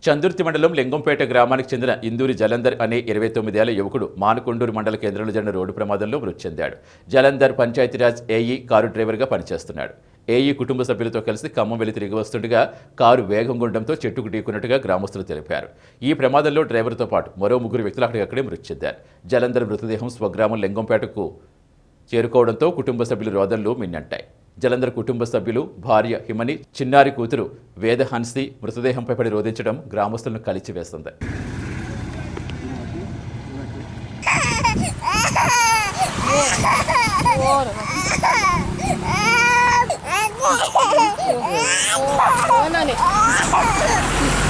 చందుర్తి మండలం లింగంపేట గ్రామానికి చెందిన ఇందూరి జలంధర్ అనే ఇరవై తొమ్మిదేళ్ల యువకుడు మానకొండూరు మండల కేంద్రంలో జరిగిన రోడ్డు ప్రమాదంలో మృతి చెందాడు జలంధర్ పంచాయతీరాజ్ ఏఈ కారు డ్రైవర్గా పనిచేస్తున్నాడు ఏఈ కుటుంబ సభ్యులతో కలిసి ఖమ్మం వెళ్లి తిరిగి వస్తుండగా కారు వేగం గుండంతో చెట్టుకు ఢీకున్నట్టుగా గ్రామస్తులు తెలిపారు ఈ ప్రమాదంలో డ్రైవర్తో పాటు మరో ముగ్గురు వ్యక్తులు అక్కడికక్కడే మృతి చెందారు జలంధర్ మృతదేహం స్వగ్రామం లింగంపేటకు చేరుకోవడంతో కుటుంబ సభ్యులు రోదనలు మిన్నంటాయి జలంధర్ కుటుంబ సభ్యులు భార్య హిమని చిన్నారి కూతురు వేదహన్సి మృతదేహంపై పడి రోధించడం గ్రామస్తులను కలిచివేస్తుంది అవునండి